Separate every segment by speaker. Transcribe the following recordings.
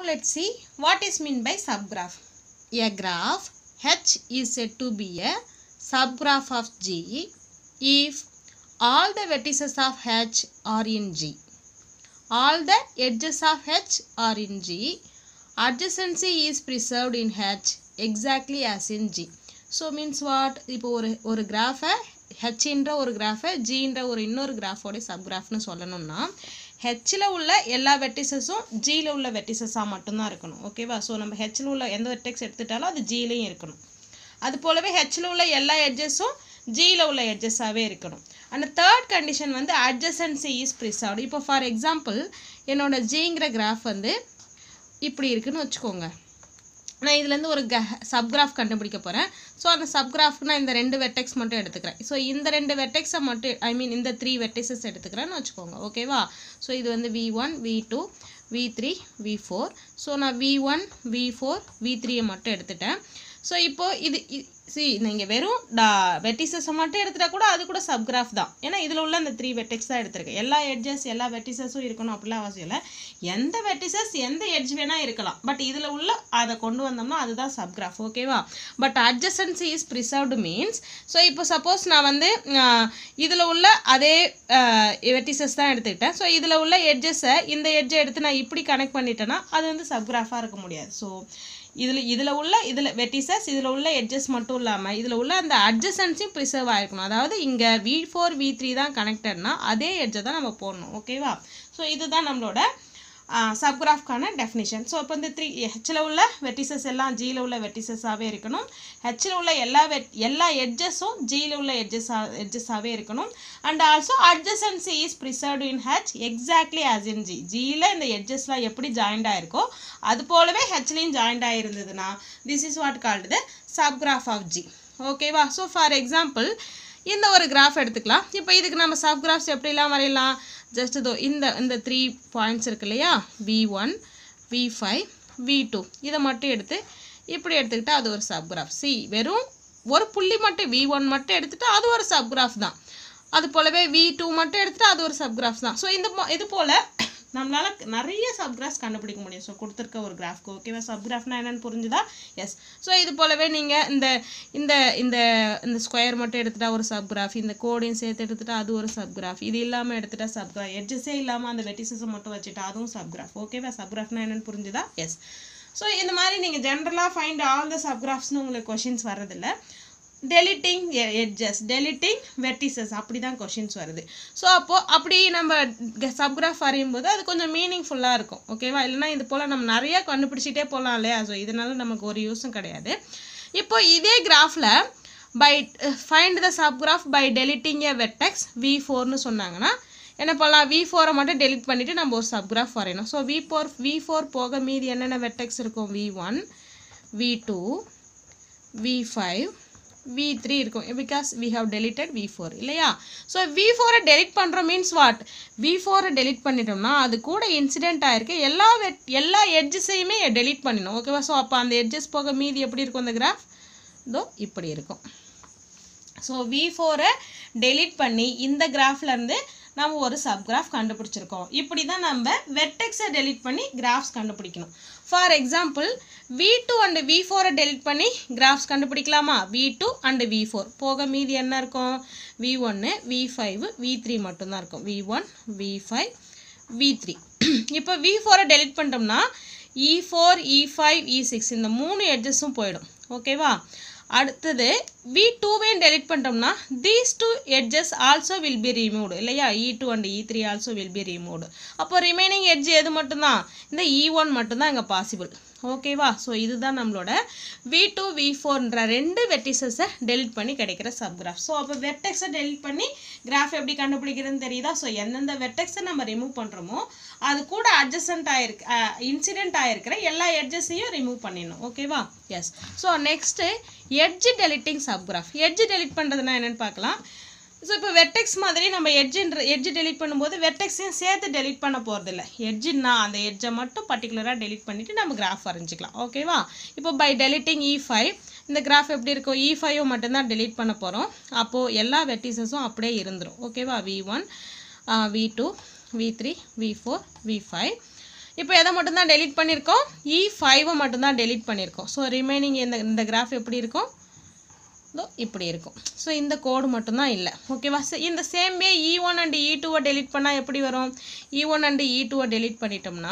Speaker 1: let's see what is mean by subgraph. A graph H is said to be a subgraph of G if all the vertices of H are in G. All the edges of H are in G. Adjacency is preserved in H exactly as in G. So means what இப்போ ஒரு ஒரு கிராஃபை ஹெச்ன்ற ஒரு கிராஃபை ஜின்ற ஒரு இன்னொரு கிராஃபோடைய சப்கிராஃப்னு சொல்லணும்னா ஹெச்சில் உள்ள எல்லா வெட்டிசஸும் ஜியில் உள்ள வெட்டிசஸாக மட்டும்தான் இருக்கணும் ஓகேவா ஸோ நம்ம ஹெச்சில் உள்ள எந்த வெட்டெக்ஸ் எடுத்துட்டாலும் அது ஜிலையும் இருக்கணும் அது போலவே ஹெச்சில் உள்ள எல்லா எட்ஜஸும் ஜியில் உள்ள எட்ஜஸாகவே இருக்கணும் அண்ட் தேர்ட் கண்டிஷன் வந்து அட்ஜசன்சி இஸ் ப்ரிசர்வ்டு இப்போ ஃபார் எக்ஸாம்பிள் என்னோட ஜிங்கிற கிராஃப் வந்து இப்படி இருக்குன்னு வச்சுக்கோங்க நான் இதுலேருந்து ஒரு க சப்கிராஃப் கண்டுபிடிக்க போகிறேன் ஸோ அந்த சப்கிராஃப்க்கு நான் இந்த ரெண்டு வெட்டெக்ஸ் மட்டும் எடுத்துக்கிறேன் ஸோ இந்த ரெண்டு வெட்டெக்ஸை மட்டும் ஐ மீன் இந்த த்ரீ வெட்டெக்ஸஸ் எடுத்துக்கிறேன்னு வச்சுக்கோங்க ஓகேவா ஸோ இது வந்து V one V two V three V four so நான் V one V four V த்ரீயை மட்டும் எடுத்துட்டேன் ஸோ இப்போது இது சி நீங்கள் வெறும் டா வெட்டிசஸை மட்டும் எடுத்துட்டா கூட அது கூட சப்கிராஃப் தான் ஏன்னா இதில் உள்ள அந்த த்ரீ வெட்டிக்ஸ் தான் எடுத்திருக்கேன் எல்லா எட்ஜஸ் எல்லா வெட்டிசஸும் இருக்கணும் அப்படிலாம் அவசியம் இல்லை எந்த வெட்டிசஸ் எந்த எட்ஜ் வேணால் இருக்கலாம் பட் இதில் உள்ள அதை கொண்டு வந்தோம்னா அதுதான் சப்கிராஃப் ஓகேவா but adjacency is preserved means so இப்போ சப்போஸ் நான் வந்து இதில் உள்ள அதே வெட்டிசஸ் தான் எடுத்துக்கிட்டேன் ஸோ இதில் உள்ள எட்ஜஸை இந்த எட்ஜை எடுத்து நான் இப்படி கனெக்ட் பண்ணிட்டேன்னா அது வந்து சப்கிராஃபாக இருக்க முடியாது ஸோ இதில் இதில் உள்ள இதில் வெட்டிசஸ் இதில் உள்ள எட்ஜஸ் மட்டும் இல்லாமல் இதில் உள்ள அந்த அட்ஜசன்ஸையும் ப்ரிசர்வ் ஆகிருக்கணும் அதாவது இங்கே வி ஃபோர் வி த்ரீ தான் கனெக்டட்னா அதே எட்ஜை தான் நம்ம போடணும் ஓகேவா ஸோ இதுதான் நம்மளோட சப்கிராஃப்கான டெஃபினிஷன் ஸோ இப்போ இந்த த்ரீ ஹெச்சில் உள்ள வெட்டிசஸ் எல்லாம் ஜியில் உள்ள வெட்டிசஸாகவே இருக்கணும் ஹெச்சில் உள்ள எல்லா வெட் எல்லா எட்ஜஸும் ஜியில் உள்ள எட்ஜஸாக எட்ஜஸாகவே இருக்கணும் and also adjacency is preserved in H exactly as in G ஜியில் இந்த எட்ஜஸ்லாம் எப்படி ஜாயிண்ட் ஆயிருக்கோ அது போலவே ஹெச்லேயும் ஜாயிண்ட் ஆகிருந்ததுன்னா this is what called the subgraph of G ஓகேவா ஸோ ஃபார் எக்ஸாம்பிள் இந்த ஒரு கிராஃப் எடுத்துக்கலாம் இப்போ இதுக்கு நம்ம சப் கிராஃப்ஸ் எப்படிலாம் வரையலாம் ஜஸ்ட் இதோ இந்த இந்த த்ரீ பாயிண்ட்ஸ் இருக்கு இல்லையா V one V five V two இதை மட்டும் எடுத்து இப்படி எடுத்துக்கிட்டால் அது ஒரு சப் கிராஃப் சி வெறும் ஒரு புள்ளி மட்டும் வி ஒன் மட்டும் எடுத்துகிட்டு அது ஒரு சப் கிராஃப் தான் அது போலவே வி டூ மட்டும் எடுத்துகிட்டு அது ஒரு சப் கிராஃப் தான் ஸோ இந்த இது போல் நம்மளால் நிறைய சப்கிராஃப்ஸ் கண்டுபிடிக்க முடியும் ஸோ கொடுத்துருக்க ஒரு கிராஃப்க்கு ஓகேவா சப்கிராஃப்னா என்னென்னு புரிஞ்சுதா எஸ் ஸோ இது போலவே நீங்கள் இந்த இந்த இந்த இந்த ஸ்கொயர் மட்டும் எடுத்துட்டா ஒரு சப்கிராஃப் இந்த கோடையும் சேர்த்து எடுத்துட்டா அது ஒரு சப்கிராஃப் இது இல்லாமல் எடுத்துட்டா சப்கிராஃப் எட்ஜஸே இல்லாமல் அந்த வெட்டிசஸை மட்டும் வச்சுட்டா அதுவும் சப்கிராஃப் ஓகேவா சப்கிராஃப்னா என்னென்னு புரிஞ்சுதா எஸ் ஸோ இந்த மாதிரி நீங்கள் ஜென்ரலாக ஃபைண்ட் ஆல் த சப்கிராஃப்ஸ்னு உங்களுக்கு கொஷின்ஸ் வர்றதில்ல டெலிட்டிங் எட்ஜஸ் டெலிட்டிங் வெர்டிசஸ் அப்படி தான் கொஷின்ஸ் வருது ஸோ அப்போது அப்படி நம்ம சப்கிராஃப் வரையும் போது அது கொஞ்சம் மீனிங்ஃபுல்லாக இருக்கும் ஓகேவா இல்லைனா இது போல் நம்ம நிறையா கண்டுபிடிச்சிட்டே போகலாம் இல்லையா ஸோ இதனால நமக்கு ஒரு யூஸும் கிடையாது இப்போ இதே கிராஃபில் by find the subgraph by deleting a vertex V ஃபோர்னு சொன்னாங்கன்னா என்ன பண்ணலாம் வி ஃபோரை மட்டும் டெலிட் பண்ணிவிட்டு நம்ம ஒரு சப்கிராஃப் வரையணும் so V four V four போக மீதி என்னென்ன வெட்டெக்ஸ் இருக்கும் V one V two V five V three இருக்கும் because we have deleted V four இல்லையா ஸோ வி ஃபோரை டெலிட் பண்ணுறோம் மீன்ஸ் வாட் வி ஃபோரை டெலிட் பண்ணிட்டோம்னா அது கூட இன்சிடென்ட் ஆயிருக்கு எல்லா வெட் எல்லா எட்ஜஸையுமே டெலிட் பண்ணிடணும் ஓகேவா ஸோ அப்போ அந்த எட்ஜஸ் போக மீதி எப்படி இருக்கும் அந்த கிராஃப் இதோ இப்படி இருக்கும் ஸோ வி ஃபோரை டெலிட் பண்ணி இந்த கிராஃப்லேருந்து நம்ம ஒரு சப்கிராஃப் கண்டுபிடிச்சிருக்கோம் இப்படி தான் நம்ம வெட்டெக்ஸை டெலிட் பண்ணி கிராஃப்ஸ் கண்டுபிடிக்கணும் for example V two and V ஃபோரை டெலிட் பண்ணி கிராஃப்ஸ் கண்டுபிடிக்கலாமா V two and V four போக மீதி என்ன இருக்கும் வி ஒன்று வி ஃபைவ் வி த்ரீ மட்டும்தான் இருக்கும் V one V five V three இப்போ வி ஃபோரை டெலிட் பண்ணிட்டோம்னா E four E five E six இந்த மூணு எட்ஜஸும் போயிடும் ஓகேவா அடுத்தது வி டூவையும் டெலிட் பண்ணிட்டோம்னா these two edges also will be removed இல்லையா E two and E three also will be removed அப்போ ரிமைனிங் எட்ஜ் எது மட்டும்தான் இந்த இ ஒன் மட்டும்தான் இங்கே பாசிபிள் ஓகேவா ஸோ இதுதான் நம்மளோட வி டூ வி ஃபோர்ன்ற ரெண்டு வெட்டிசஸை டெலிட் பண்ணி கிடைக்கிற சப்கிராஃப் ஸோ அப்போ வெட்டெக்ஸை டெலிட் பண்ணி கிராஃப் எப்படி கண்டுபிடிக்கிறதுன்னு தெரியுதா ஸோ எந்தெந்த வெட்டெக்ஸை நம்ம ரிமூவ் பண்ணுறோமோ அது கூட அட்ஜஸ்டன்ட் ஆயிருக்கு இன்சிடென்ட் ஆயிருக்கிற எல்லா எட்ஜஸையும் ரிமூவ் பண்ணிடணும் ஓகேவா yes so next edge deleting subgraph edge delete பண்ணுறதுனா என்னென்னு பார்க்கலாம் ஸோ இப்போ வெட்டெக்ஸ் மாதிரி நம்ம எட்ஜுன்ற எட்ஜ் டெலிட் பண்ணும்போது வெட்டெக்ஸையும் சேர்த்து டெலிட் பண்ண போகிறதில்ல எட்ஜுன்னா அந்த எட்ஜை மட்டும் பர்டிகுலராக டெலிட் பண்ணிவிட்டு நம்ம கிராஃப் வரைஞ்சிக்கலாம் ஓகேவா இப்போ பை டெலிட்டிங் இ ஃபைவ் இந்த கிராஃப் எப்படி இருக்கும் இ ஃபைவ் மட்டும்தான் டெலிட் பண்ண போகிறோம் அப்போது எல்லா வெட்டிசஸும் அப்படியே இருந்துரும் ஓகேவா V one V two V three V four V five இப்போ எதை மட்டும்தான் டெலீட் பண்ணியிருக்கோம் இ ஃபைவை மட்டும்தான் டெலீட் பண்ணியிருக்கோம் ஸோ ரிமைனிங் இந்த இந்த கிராஃப் எப்படி இருக்கும் இதோ இப்படி இருக்கும் ஸோ இந்த கோடு மட்டும்தான் இல்லை ஓகேவா So, இந்த same way E one and E டூவை டெலீட் பண்ணால் எப்படி வரும் இ ஒன் அண்ட் இ டூவை டெலீட் பண்ணிட்டோம்னா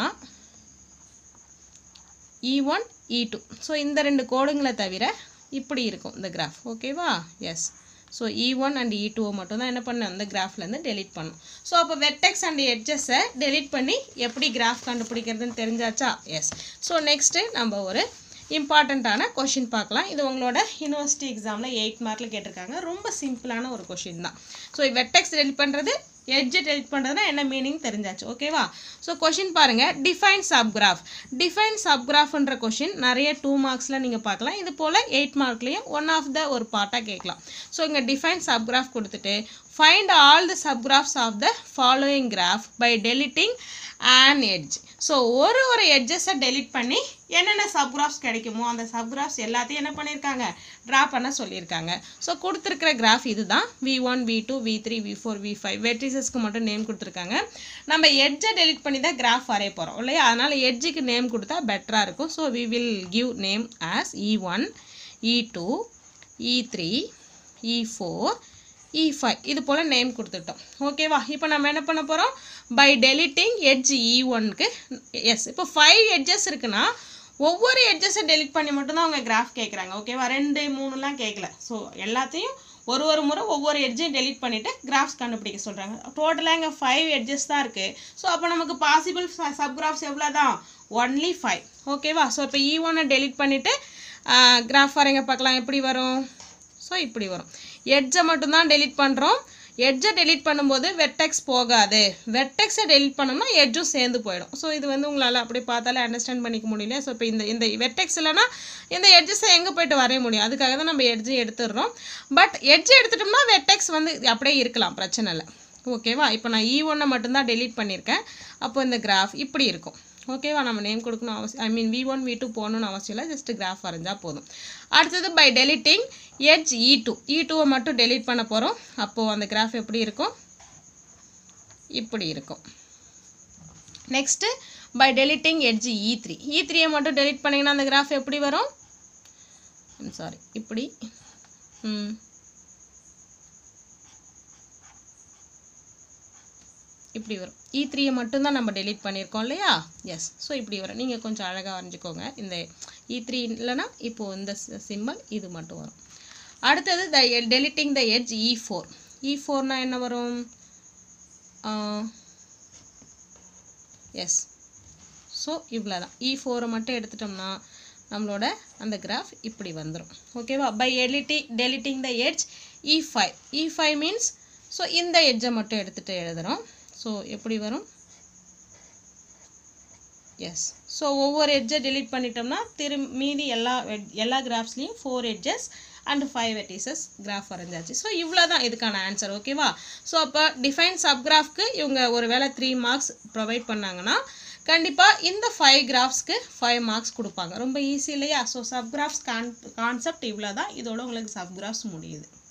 Speaker 1: E one E two so இந்த ரெண்டு கோடுங்களை தவிர இப்படி இருக்கும் இந்த கிராஃப் ஓகேவா yes so E one and E டூவை மட்டும் தான் என்ன பண்ணேன் அந்த கிராஃப்லேருந்து டெலீட் பண்ணும் ஸோ அப்போ வெர்டெக்ஸ் அண்ட் எட்ஜஸை டெலீட் பண்ணி எப்படி கிராஃப் கண்டுபிடிக்கிறதுன்னு தெரிஞ்சாச்சா எஸ் ஸோ நெக்ஸ்ட்டு நம்ம ஒரு இம்பார்ட்டண்ட்டான கொஷின் பார்க்கலாம் இது உங்களோட யூனிவர்சிட்டி எக்ஸாமில் எயிட் மார்க்கில் கேட்டிருக்காங்க ரொம்ப சிம்பிளான ஒரு கொஷின் தான் ஸோ வெர்டெக்ஸ் டெலிட் பண்ணுறது எட்ஜை டெலிட் பண்ணுறதுனா என்ன மீனிங் தெரிஞ்சாச்சு ஓகேவா ஸோ கொஷின் பாருங்கள் டிஃபைன் சப்கிராஃப் டிஃபைன் சப்கிராஃப்ன்ற கொஷின் நிறைய டூ மார்க்ஸில் நீங்கள் பார்க்கலாம் இது போல் எயிட் மார்க்லேயும் ஒன் ஆஃப் த ஒரு பார்ட்டாக கேட்கலாம் ஸோ இங்கே டிஃபைன் சப்கிராஃப் கொடுத்துட்டு find all the subgraphs of the following graph by deleting and edge so ஒரு ஒரு எட்ஜஸை டெலிட் பண்ணி என்னென்ன சப்கிராஃப்ஸ் கிடைக்குமோ அந்த சப்கிராஃப்ஸ் எல்லாத்தையும் என்ன பண்ணியிருக்காங்க ட்ரா பண்ண சொல்லியிருக்காங்க ஸோ கொடுத்துருக்கிற கிராஃப் இதுதான் V one V two V three V four V five வெட்ரிசஸ்க்கு மட்டும் நேம் கொடுத்துருக்காங்க நம்ம எட்ஜை டெலிட் பண்ணி தான் கிராஃப் வரைய போகிறோம் இல்லையா அதனால் எட்ஜுக்கு நேம் கொடுத்தா பெட்டராக இருக்கும் so we will give name as E one E two E three E four E five இது போல் நேம் கொடுத்துட்டோம் ஓகேவா இப்போ நம்ம என்ன பண்ண போகிறோம் பை டெலிட்டிங் எட்ஜ் இ ஒன்க்கு எஸ் இப்போ ஃபைவ் எட்ஜஸ் இருக்குன்னா ஒவ்வொரு எட்ஜஸை டெலிட் பண்ணி மட்டும்தான் அவங்க கிராஃப் கேட்குறாங்க ஓகேவா ரெண்டு மூணுலாம் கேட்கல ஸோ எல்லாத்தையும் ஒரு ஒரு முறை ஒவ்வொரு எட்ஜையும் டெலிட் பண்ணிவிட்டு கிராஃப்ஸ் கண்டுபிடிக்க சொல்கிறாங்க டோட்டலாக இங்கே ஃபைவ் எட்ஜஸ் தான் இருக்குது ஸோ அப்போ நமக்கு பாசிபிள் சப் கிராஃப்ஸ் எவ்வளோ தான் ஒன்லி ஃபைவ் ஓகேவா ஸோ இப்போ இ ஒன்னை டெலிட் பண்ணிவிட்டு கிராஃப் வரைங்க பார்க்கலாம் எப்படி வரும் ஸோ இப்படி வரும் எட்ஜை மட்டும்தான் டெலிட் பண்ணுறோம் எட்ஜை டெலிட் பண்ணும்போது வெர்டெக்ஸ் போகாது வெர்டெக்ஸை டெலிட் பண்ணோம்னா எட்ஜும் சேர்ந்து போயிடும் ஸோ இது வந்து உங்களால் அப்படி பார்த்தாலே அண்டர்ஸ்டாண்ட் பண்ணிக்க முடியல ஸோ இப்போ இந்த இந்த வெர்டெக்ஸ் இல்லைன்னா இந்த எட்ஜஸை எங்கே போயிட்டு வரைய முடியும் அதுக்காக தான் நம்ம எட்ஜை எடுத்துடுறோம் பட் எட்ஜ் எடுத்துட்டோம்னா வெர்டெக்ஸ் வந்து அப்படியே இருக்கலாம் பிரச்சனை இல்லை ஓகேவா இப்போ நான் இ ஒன்னை மட்டும்தான் டெலிட் பண்ணியிருக்கேன் அப்போ இந்த கிராஃப் இப்படி இருக்கும் ஓகேவா நம்ம நேம் கொடுக்கணும் அவசியம் I mean V one V two போகணும்னு அவசியம் இல்லை ஜஸ்ட் கிராஃப் வரைஞ்சால் போதும் அடுத்தது by deleting edge E two E டூவை மட்டும் டெலிட் பண்ண போகிறோம் அப்போது அந்த கிராஃப் எப்படி இருக்கும் இப்படி இருக்கும் next by deleting edge E three E த்ரீயை மட்டும் டெலிட் பண்ணிங்கன்னா அந்த கிராஃப் எப்படி வரும் சாரி இப்படி ம் இப்படி வரும் இ த்ரீயை மட்டும்தான் நம்ம டெலீட் பண்ணியிருக்கோம் இல்லையா எஸ் ஸோ இப்படி வரும் நீங்கள் கொஞ்சம் அழகாக வரைஞ்சிக்கோங்க இந்த இ த்ரீ இல்லைன்னா இப்போது இந்த சிம்பிள் இது மட்டும் வரும் அடுத்தது the deleting the edge E four E ஃபோர்னால் என்ன வரும் எஸ் ஸோ இவ்வளோ தான் இ ஃபோரை மட்டும் எடுத்துட்டோம்னா நம்மளோட அந்த கிராஃப் இப்படி வந்துடும் ஓகேவா பை எலிட்டி deleting the edge E five E five means so இந்த எட்ஜை மட்டும் எடுத்துகிட்டு எழுதுகிறோம் ஸோ எப்படி வரும் எஸ் ஸோ ஒவ்வொரு எட்ஜை delete பண்ணிட்டோம்னா திரு மீதி எல்லா ed- எல்லா கிராஃப்ஸ்லேயும் four edges and five vertices graph வரைஞ்சாச்சு ஸோ இவ்வளோ தான் இதுக்கான ஆன்சர் ஓகேவா ஸோ அப்போ டிஃபைன் சப்கிராஃப்க்கு இவங்க ஒரு வேளை த்ரீ மார்க்ஸ் ப்ரொவைட் பண்ணாங்கன்னா கண்டிப்பாக இந்த ஃபைவ் கிராஃப்ஸ்க்கு ஃபைவ் மார்க்ஸ் கொடுப்பாங்க ரொம்ப ஈஸி இல்லையா ஸோ சப்கிராஃப்ஸ் கான் கான்செப்ட் இவ்வளோ தான் இதோட உங்களுக்கு சப்கிராஃப்ஸ் முடியுது